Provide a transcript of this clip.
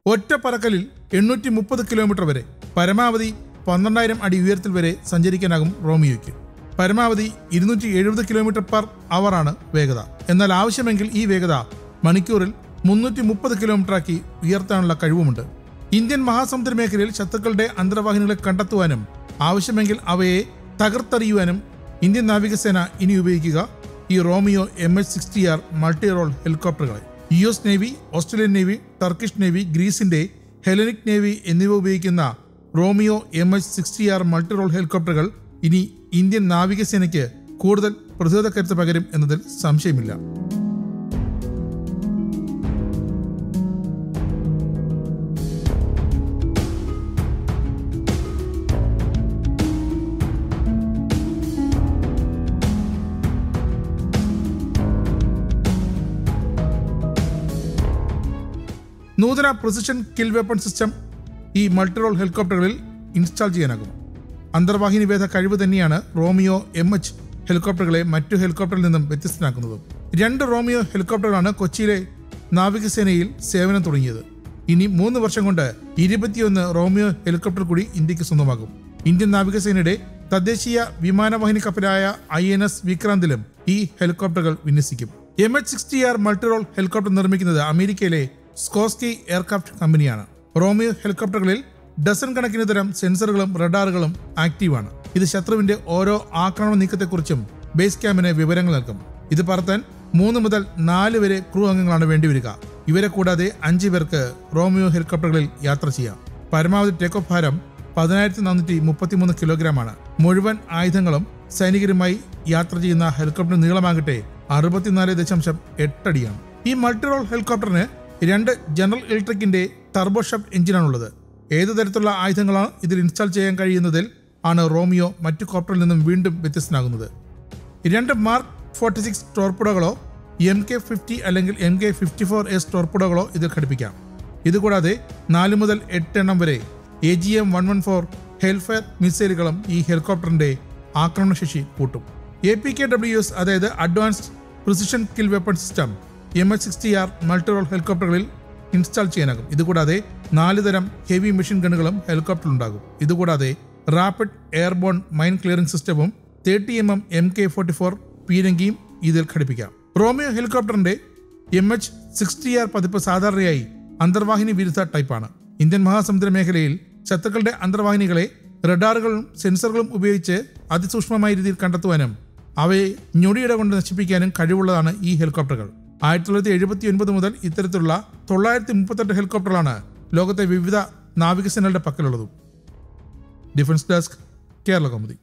ഒറ്റ പറക്കലിൽ എണ്ണൂറ്റി മുപ്പത് കിലോമീറ്റർ വരെ പരമാവധി പന്ത്രണ്ടായിരം അടി ഉയരത്തിൽ വരെ സഞ്ചരിക്കാനാകും റോമിയോയ്ക്ക് പരമാവധി ഇരുന്നൂറ്റി എഴുപത് കിലോമീറ്റർ പെർ അവറാണ് വേഗത എന്നാൽ ആവശ്യമെങ്കിൽ ഈ വേഗത മണിക്കൂറിൽ മുന്നൂറ്റി മുപ്പത് കിലോമീറ്ററാക്കി ഉയർത്താനുള്ള കഴിവുമുണ്ട് ഇന്ത്യൻ മഹാസമുദ്ര മേഖലയിൽ ശത്രുക്കളുടെ അന്തർവാഹിനികളെ കണ്ടെത്തുവാനും ആവശ്യമെങ്കിൽ അവയെ തകർത്തെറിയുവാനും ഇന്ത്യൻ നാവികസേന ഇനി ഉപയോഗിക്കുക ഈ Romeo M H sixty R multi role ഹെലികോപ്റ്ററുകളെ U S navy Australian navy Turkish navy ഗ്രീസിന്റെ ഹെലനിക് നേവി എന്നിവ ഉപയോഗിക്കുന്ന Romeo M H sixty R multi role ഹെലികോപ്റ്ററുകൾ ഇനി ഇന്ത്യൻ നാവികസേനയ്ക്ക് കൂടുതൽ പ്രതിരോധ കരുത്ത് പകരും എന്നതിൽ സംശയമില്ല നൂതന പ്രിസിഷൻ കിൽ വെപ്പൺ സിസ്റ്റം ഈ മൾട്ടിറോൾ ഹെലികോപ്റ്ററുകളിൽ ഇൻസ്റ്റാൾ ചെയ്യാനാകും അന്തർവാഹിനി ഭേദ കഴിവ് തന്നെയാണ് റോമിയോ എം എച്ച് ഹെലികോപ്റ്ററുകളെ മറ്റു ഹെലികോപ്റ്ററിൽ നിന്നും വ്യത്യസ്തനാക്കുന്നത് രണ്ട് റോമിയോ ഹെലികോപ്റ്ററുകളാണ് കൊച്ചിയിലെ നാവികസേനയിൽ സേവനം തുടങ്ങിയത് ഇനി മൂന്ന് വർഷം കൊണ്ട് ഇരുപത്തിയൊന്ന് റോമിയോ ഹെലികോപ്റ്റർ കൂടി ഇന്ത്യക്ക് സ്വന്തമാകും ഇന്ത്യൻ നാവികസേനയുടെ തദ്ദേശീയ വിമാനവാഹിനി കപ്പലായ ഐ എൻ എസ് വിക്രാന്തിലും ഈ ഹെലികോപ്റ്ററുകൾ വിന്യസിക്കും M H sixty R multirole helicopter നിർമ്മിക്കുന്നത് അമേരിക്കയിലെ സ്കോസ്കി എയർക്രാഫ്റ്റ് കമ്പനിയാണ് റോമിയോ ഹെലികോപ്റ്ററുകളിൽ ഡസൻ കണക്കിന് തരം സെൻസറുകളും റഡാറുകളും ആക്റ്റീവാണ് ഇത് ശത്രുവിന്റെ ഓരോ ആക്രമണ നീക്കത്തെക്കുറിച്ചും ബേസ് ക്യാമ്പിന് വിവരങ്ങൾ നൽകും ഇത് പറത്താൻ മൂന്ന് മുതൽ നാല് വരെ ക്രൂ അംഗങ്ങളാണ് വേണ്ടിവരിക ഇവരെ കൂടാതെ അഞ്ച് പേർക്ക് റോമിയോ ഹെലികോപ്റ്ററുകളിൽ യാത്ര ചെയ്യാം പരമാവധി ടേക്ക് ഓഫ് ഭാരം പതിനായിരത്തി നാനൂറ്റി മുപ്പത്തിമൂന്ന് കിലോഗ്രാം ആണ് മുഴുവൻ ആയുധങ്ങളും സൈനികരുമായി യാത്ര ചെയ്യുന്ന ഹെലികോപ്റ്റർ നീളമാകട്ടെ അറുപത്തിനാല് ദശാംശം എട്ടടിയാണ് ഈ മൾട്ടിറോൾ ഹെലികോപ്റ്ററിന് രണ്ട് ജനറൽ ഇലക്ട്രിക്കിന്റെ ടർബോഷപ്പ് എഞ്ചിനാണുള്ളത് ഏത് തരത്തിലുള്ള ആയുധങ്ങളാണ് ഇതിൽ ഇൻസ്റ്റാൾ ചെയ്യാൻ കഴിയുന്നതിൽ ആണ് റോമിയോ മറ്റു കോപ്റ്ററിൽ നിന്നും വീണ്ടും വ്യത്യസ്തനാകുന്നത് രണ്ട് മാർക്ക് ഫോർട്ടി സിക്സ് ടോർപ്പിഡോകളോ എം കെ ഫിഫ്റ്റി അല്ലെങ്കിൽ M K fifty four S ടോർപ്പിഡോകളോ ഇതിൽ ഘടിപ്പിക്കാം ഇതുകൂടാതെ നാല് മുതൽ എട്ട് എണ്ണം വരെ A G M one one four Hellfire മിസൈലുകളും ഈ ഹെലികോപ്റ്ററിന്റെ ആക്രമണശേഷി കൂട്ടും A P K W S അതായത് advanced precision kill weapon system M H sixty R multirole ഹെലികോപ്റ്ററുകളിൽ ഇൻസ്റ്റാൾ ചെയ്യാനാകും ഇതുകൂടാതെ നാല് തരം ഹെവി മെഷീൻ ഗണ്ണുകളും ഹെലികോപ്റ്ററിലുണ്ടാകും ഇതുകൂടാതെ റാപ്പിഡ് എയർബോൺ മൈൻ ക്ലിയറിംഗ് സിസ്റ്റവും thirty M M M K forty four പീരങ്കിയും ഇതിൽ ഘടിപ്പിക്കാം റോമിയോ ഹെലികോപ്റ്ററിന്റെ എം എച്ച് സിക്സ്റ്റി ആർ പതിപ്പ് സാധാരണയായി അന്തർവാഹിനി വിരുദ്ധ ടൈപ്പാണ് ഇന്ത്യൻ മഹാസമുദ്ര മേഖലയിൽ ശത്രുക്കളുടെ അന്തർവാഹിനികളെ റഡാറുകളും സെൻസറുകളും ഉപയോഗിച്ച് അതിസൂക്ഷ്മമായ രീതിയിൽ കണ്ടെത്തുവാനും അവയെ ഞൊടിയിട കൊണ്ട് നശിപ്പിക്കാനും കഴിവുള്ളതാണ് ഈ ഹെലികോപ്റ്ററുകൾ ആയിരത്തി തൊള്ളായിരത്തി എഴുപത്തി ഒൻപത് മുതൽ ഇത്തരത്തിലുള്ള തൊള്ളായിരത്തി മുപ്പത്തെട്ട് ഹെലികോപ്റ്ററുകളാണ് ലോകത്തെ വിവിധ നാവികസേനകളുടെ പക്കലുള്ളതും ഡിഫൻസ് ഡെസ്ക് കേരള കൗമുദി